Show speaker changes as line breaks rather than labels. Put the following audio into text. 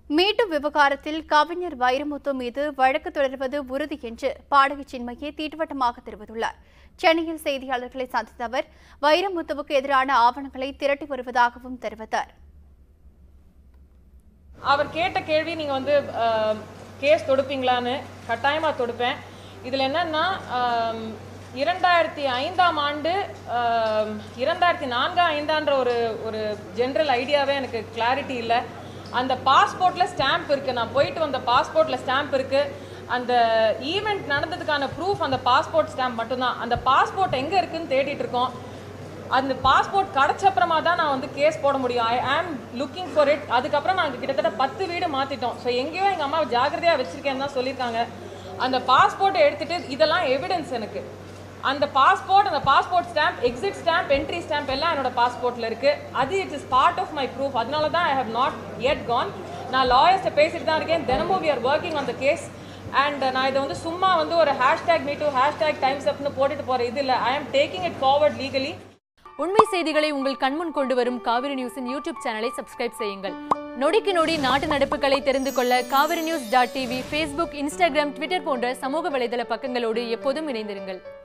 மீட்டு விவகாரத்தில் கவிஞர் வைரமுத்து மீது வழக்கு தொடர்வது உறுதி என்று பாடகி சின்மயி தீட்டுவட்டமாக தெரிவித்துள்ளார் சென்னையில் செய்தியாளர்களை சந்தித்த அவர் வைரமுத்துவுக்கு எதிரான ஆவணங்களை திரட்டி வருவதாகவும் தெரிவித்தார்
அவர் கேட்ட கேள்வி நீங்கள் வந்து கேஸ் தொடுப்பீங்களான்னு கட்டாயமாக தொடுப்பேன் இதில் என்னன்னா ஆம், இரண்டாயிரத்தி ஐந்தாம் ஆண்டு ஆம், இரண்டாயிரத்தி நான்கா ஐந்தான்ற ஒரு ஒரு ஜென்ரல் ஐடியாவே எனக்கு கிளாரிட்டி இல்லை அந்த பாஸ்போர்ட்டில் ஸ்டாம்ப் இருக்குது நான் போயிட்டு வந்த பாஸ்போர்ட்டில் ஸ்டாம்ப் இருக்குது அந்த ஈவெண்ட் நடந்ததுக்கான ப்ரூஃப் அந்த பாஸ்போர்ட் ஸ்டாம்ப் மட்டும்தான் அந்த பாஸ்போர்ட் எங்கே இருக்குன்னு தேடிட்டு இருக்கோம் அந்த பாஸ்போர்ட் கிடைச்ச அப்புறமா தான் நான் வந்து கேஸ் போட முடியும் ஐ ஆம் லுக்கிங் ஃபார் இட் அதுக்கப்புறம் நாங்கள் கிட்டத்தட்ட பத்து வீடு மாற்றிட்டோம் ஸோ எங்கேயோ எங்கள் அம்மா ஜாக்கிரதையாக வச்சிருக்கேன்னு தான் சொல்லியிருக்காங்க அந்த பாஸ்போர்ட்டை எடுத்துட்டு இதெல்லாம் எவிடன்ஸ் எனக்கு அந்த பாஸ்போர்ட் அந்த passport stamp exit stamp entry stamp எல்லாம் என்னோட பாஸ்போர்ட்டில் இருக்குது அது it is part of my proof அதனால தான் I have not yet gone நான் லாயர்ஸ்ட்டை பேசிட்டு தான் இருக்கேன் தினமும் we are working on the case and நான் இதை வந்து சும்மா வந்து ஒரு hashtag me too hashtag time's அப்னு போட்டுட்டு போகிற இது இல்லை ஐ ஆம் டேக்கிங் இட் ஃபார்வர்ட் லீகலி
உண்மை செய்திகளை உங்கள் கண்முன் கொண்டு வரும் காவிரி நியூஸின் யூடியூப் சேனலை சப்ஸ்கிரைப் செய்யுங்கள் நொடிக்கு நொடி நாட்டு நடப்புகளை தெரிந்து கொள்ள Kaveri news dot TV Facebook Instagram Twitter போன்ற சமூக வலைதள பக்கங்களோடு எப்போதும் இணைந்திருங்கள்